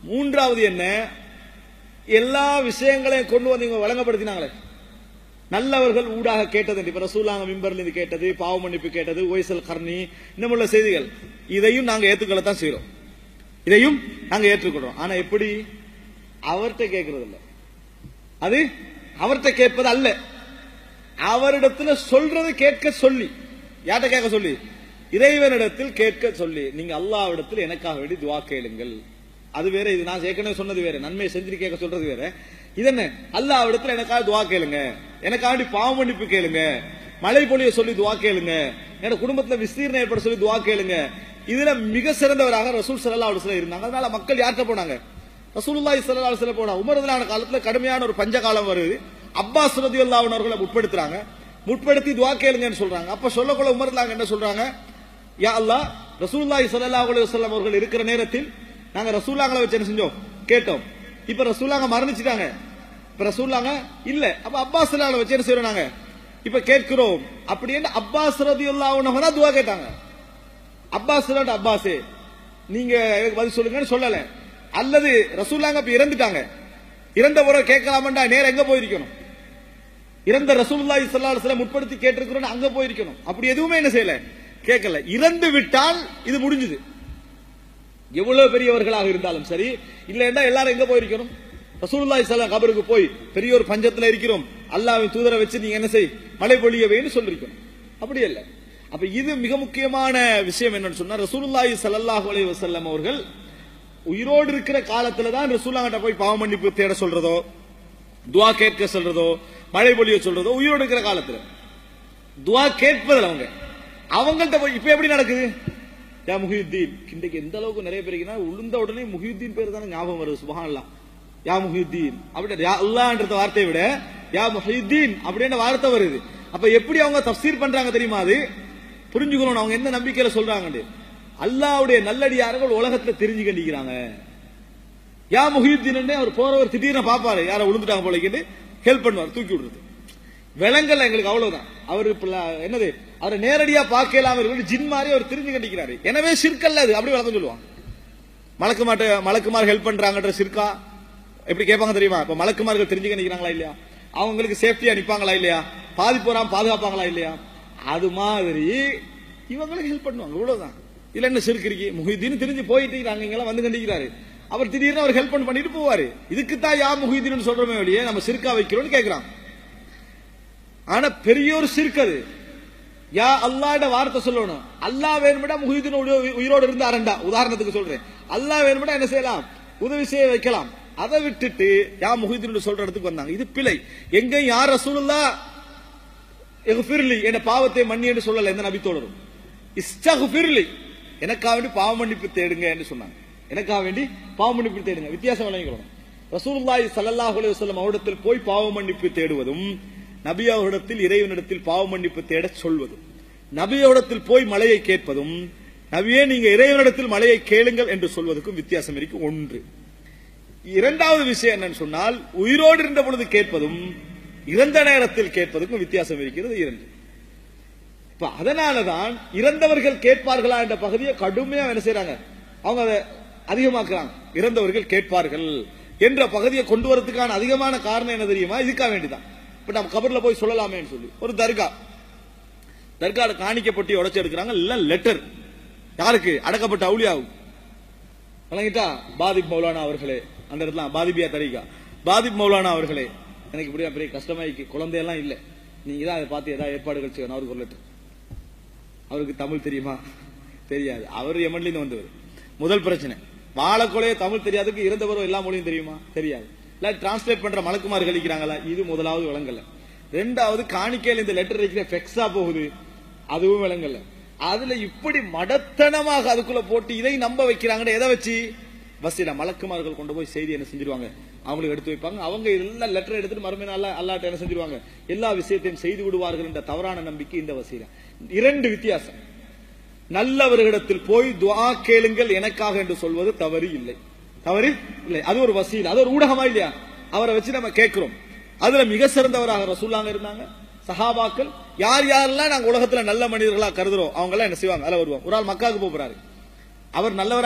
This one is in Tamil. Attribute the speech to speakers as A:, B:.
A: மூன்றாவது என்ன எல்லா விஷயங்களையும் கொண்டு வந்து இவங்க வழங்கப்படுத்தினாங்களே நல்லவர்கள் ஊடாக கேட்டது இப்ப ரசூலாங்க மிம்பர்ல இருந்து கேட்டது பாவ மன்னிப்பு கேட்டது ஒய்சல் கர்ணி இன்னமுள்ள செய்திகள் இதையும் நாங்க ஏத்துக்கொள்ளத்தான் செய்றோம் இதையும் நாங்க ஏற்றுக்கொள்றோம் ஆனா எப்படி அவர்கிட்ட கேட்கறது இல்ல அது அவர்கிட்ட கேட்பது அல்ல அவரிடத்துல சொல்றது கேட்க சொல்லி யார்கிட்ட கேட்க சொல்லி இறைவனிடத்தில் கேட்க சொல்லி நீங்க அல்லாவிடத்தில் எனக்காக வேண்டி துவா கேளுங்கள் அது வேற இது நான் ஏற்கனவே சொன்னது வேற நன்மை செஞ்சு கேட்க சொல்றது வேற இது என்ன அல்லாவிடத்தில் எனக்காக துவா கேளுங்க எனக்காக வேண்டி பாவ மன்னிப்பு கேளுங்க மழை பொழிய சொல்லி துவா கேளுங்க என்னோட குடும்பத்துல விஸ்தீர்ணம் ஏற்பட சொல்லி துவா கேளுங்க இதுல மிக சிறந்தவராக ரசூல் சல்லா அலுவலம் இருந்தாங்க அதனால மக்கள் யார்கிட்ட போனாங்க ரசூலுல்லாஹி ஸல்லல்லாஹு அலைஹி வஸல்லம் போனா உமரதுலான காலத்துல கடுமையான ஒரு பஞ்ச காலம் வருது அப்பாஸ் ரதியல்லாஹு அன்ஹு அவர்களை முற்படுத்துறாங்க முற்படுத்தி துவா கேளுங்கன்னு சொல்றாங்க அப்ப சொல்லக்குள்ள உமரதுலாங்க என்ன சொல்றாங்க யா அல்லாஹ் ரசூலுல்லாஹி ஸல்லல்லாஹு அலைஹி வஸல்லம் அவர்கள் இருக்கிற நேரத்தில் நாங்க ரசூலுல்லாஹ்களை வச்சு என்ன செஞ்சோம் கேட்டோம் இப்ப ரசூலுல்லாஹ் மரணிச்சிட்டாங்க இப்ப ரசூலுல்லாஹ் இல்ல அப்ப அப்பாஸ் ரலியல்லாஹு வச்சு என்ன செய்றோம் நாங்க இப்ப கேட்கிறோம் அப்படின்னு அப்பாஸ் ரதியல்லாஹு அன்ஹு தான் துவா கேட்டாங்க அப்பாஸ் இல்லாட்ட அப்பாஸே நீங்க எனக்கு பதில் சொல்லுங்கன்னு சொல்லல அல்லது ரசூல்லாங்க இப்ப இறந்துட்டாங்க இறந்த பிறகு கேட்கலாமண்டா நேரம் எங்க போயிருக்கணும் இறந்த ரசூலுல்லாஹி ஸல்லல்லாஹு அலைஹி வஸல்லம் முற்படுத்தி கேட்டிருக்கிறோம் அங்க போயிருக்கணும் அப்படி எதுவுமே என்ன செய்யல கேட்கல இறந்து விட்டால் இது முடிஞ்சது எவ்வளவு பெரியவர்களாக இருந்தாலும் சரி இல்லைன்னா எல்லாரும் எங்க போயிருக்கணும் ரசூலுல்லாஹி ஸல்லல்லாஹு கபருக்கு போய் பெரிய ஒரு பஞ்சத்துல இருக்கிறோம் அல்லாஹ்வின் தூதரை வச்சு நீங்க என்ன செய் மழை பொழியவேன்னு சொல்லிருக்கணும் அப்படி இல்ல அப்ப இது மிக முக்கியமான விஷயம் என்னன்னு சொன்னா ரசூலுல்லாஹி ஸல்லல்லாஹு அலைஹி வஸல்லம் அவர்கள் உயிரோடு இருக்கிற காலத்துல தான் ரசூலுல்லாஹ்ட்ட போய் பாவ மன்னிப்பு தேட சொல்றதோ துவா கேட்க சொல்றதோ மழை பொழிய சொல்றதோ உயிரோடு இருக்கிற காலத்துல துவா கேட்பதில் அவங்க அவங்கள்ட்ட போய் இப்ப எப்படி நடக்குது யா முஹியுத்தீன் இன்றைக்கு எந்த அளவுக்கு நிறைய பேருக்குன்னா உளுந்த உடனே முஹியுத்தீன் பேர் தானே ஞாபகம் வருது சுபஹானல்லாஹ் யா முஹியுத்தீன் அப்படி யா அல்லாஹ்ன்ற வார்த்தையை விட யா முஹியுத்தீன் அப்படின்ற வார்த்தை வருது அப்ப எப்படி அவங்க தஃசீர் பண்றாங்க தெரியுமா அது புரிஞ்சுக்கணும் அவங்க எந்த நம்பிக்கையில சொல்றாங்க அல்லாஹ்வுடைய நல்லடியார்கள் உலகத்துல தெரிஞ்சு கண்டிக்கிறாங்க யா முஹியுத்தீன் அவர் போறவர் திடீர்னு பாப்பாரு யார விழுந்துட்டாங்க போலக்கிட்டு ஹெல்ப் பண்ணுவார் தூக்கி விடுறது விலங்கல்ல எங்களுக்கு அவ்வளவுதான் அவர் இப்ப ல- என்னது அவரை நேரடியா பார்க்கலாம் இருக்கு ஜின் மாதிரி அவர் தெரிஞ்சு கண்டிக்கிறாரு எனவே சிற்கல்ல அது அப்படி வளர்ந்து சொல்லுவாங்க மலக்குமாட்ட மலக்குமார் ஹெல்ப் பண்றாங்கன்ற சிற்கா எப்படி கேட்பாங்க தெரியுமா இப்ப மலக்குமார்கள் தெரிஞ்சு கண்டிக்கிறாங்களா இல்லையா அவங்களுக்கு சேஃப்டியா நிப்பாங்களா இல்லையா பாதிப்பு வராம பாதுகாப்பாங்களா இல்லையா அது மாதிரி இவங்களுக்கு ஹெல்ப் பண்ணுவாங்க இவ்வளவுதான் இல்ல என்ன சிறுக்கிரிக்கி முஹிதீன் தெரிஞ்சு போயிட்டு நாங்க இங்கெல்லாம் வந்து கண்டிக்கிறாரு அவர் திடீர்னு அவர் ஹெல்ப் பண்ணிட்டு போவாரு இதுக்கு தான் யா முஹிதீன் சொல்றோமே வெளியே நம்ம சிறுக்கா வைக்கிறோம்னு கேக்குறான் ஆனா பெரிய ஒரு சிறுக்கு அது யா அல்லாட வார்த்தை சொல்லணும் அல்லாஹ் வேணும்டா முஹிதீன் உயிரோ- உயிரோடு இருந்தாரண்டா உதாரணத்துக்கு சொல்றேன் அல்லாஹ் வேணும்டா என்ன செய்யலாம் உதவி செய்ய வைக்கலாம் அதை விட்டுட்டு யா முஹிதீன் சொல்ற இடத்துக்கு வந்தாங்க இது பிழை எங்கேயும் யார் ரசூலுல்லா எகுஃபிர்லி என் பாவத்தை மன்னி என்று சொல்லல எந்த நபி தோழரும் இஸ்தகுஃபிர்லி எனக்காக வேண்டி பாவ மன்னிப்பு தேடுங்க என்று சொன்னாங்க எனக்காக வேண்டி பாவ மன்னிப்பு தேடுங்க வித்தியாசம் விளங்கிக்கணும் ரசூலுல்லாஹி ஸல்லல்லாஹு அலைஹி வஸல்லம் அவரிடத்தில் போய் பாவ மன்னிப்பு தேடுவதும் நபி அவரிடத்தில் இறைவனிடத்தில் பாவ மன்னிப்பு தேட சொல்வதும் நபி அவரிடத்தில் போய் மலையை கேட்பதும் நபியே நீங்க இறைவனிடத்தில் மலையை கேளுங்கள் என்று சொல்வதற்கும் வித்தியாசம் இருக்கு ஒன்று இரண்டாவது விஷயம் என்னன்னு சொன்னால் உயிரோடு இருந்த பொழுது கேட்பதும் இறந்த நேரத்தில் கேட்பதற்கும் வித்தியாசம் இருக்கிறது இரண்டு இப்ப அதனாலதான் இறந்தவர்கள் கேட்பார்களா என்ற பகுதியை கடுமையா என்ன செய்றாங்க அவங்க அதை அதிகமாக்குறாங்க இறந்தவர்கள் கேட்பார்கள் என்ற பகுதியை கொண்டு வரதுக்கான அதிகமான காரணம் என்ன தெரியுமா இதுக்காக வேண்டிதான் இப்ப நம்ம கபர்ல போய் சொல்லலாமேன்னு சொல்லி ஒரு தர்கா தர்கால காணிக்க பொட்டி உடைச்சு எடுக்கிறாங்க இல்ல லெட்டர் யாருக்கு அடக்கப்பட்ட அவுளியாவும் வழங்கிட்டா பாதிப் மௌலானா அவர்களே அந்த இடத்துல பாதிபியா தரிகா பாதிப் மௌலானா அவர்களே எனக்கு இப்படி பெரிய கஷ்டமாயிக்கு குழந்தையெல்லாம் இல்ல நீங்க தான் அதை பார்த்து ஏதாவது ஏற்பாடுகள் செய்யணும் அவருக்கு ஒரு letter. அவருக்கு தமிழ் தெரியுமா தெரியாது அவர் எமன்ல இருந்து வந்தவர் முதல் பிரச்சனை வாழக்கொலைய தமிழ் தெரியாதுக்கு இருந்தவரும் எல்லா மொழியும் தெரியுமா தெரியாது இல்ல டிரான்ஸ்லேட் பண்ற மலக்குமார் கழிக்கிறாங்களா இது முதலாவது விளங்கல ரெண்டாவது காணிக்கையில் இந்த லெட்டர் இருக்கிற ஃபெக்ஸா போகுது அதுவும் விளங்கல அதுல இப்படி மடத்தனமாக அதுக்குள்ள போட்டு இதை நம்ப வைக்கிறாங்கன்னு எதை வச்சு பஸ்ஸில மலக்குமார்கள் கொண்டு போய் செய்தி என்ன செஞ்சிருவாங்க அவங்களுக்கு எடுத்து வைப்பாங்க அவங்க எல்லா லெட்டர் எடுத்துட்டு மறுமை நாள்ல அல்லாட்ட என்ன செஞ்சிருவாங்க எல்லா விஷயத்தையும் செய்து விடுவார்கள் என்ற தவறான நம்பிக்கை இந்த வசீல இரண்டு வித்தியாசம் நல்லவர்களிடத்தில் போய் துஆ கேளுங்கள் எனக்காக என்று சொல்வது தவறு இல்லை தவறு இல்லை அது ஒரு வசீல் அது ஒரு ஊடகமா இல்லையா அவரை வச்சு நம்ம கேட்கிறோம் அதுல மிக சிறந்தவராக ரசூல்லாங்க இருந்தாங்க சஹாபாக்கள் யார் யாரெல்லாம் நாங்க உலகத்துல நல்ல மனிதர்களா கருதுறோம் அவங்க எல்லாம் என்ன செய்வாங்க அதுல வருவாங்க ஒரு ஆள் மக்காவுக்கு போறாரு அவர் நல்லவர்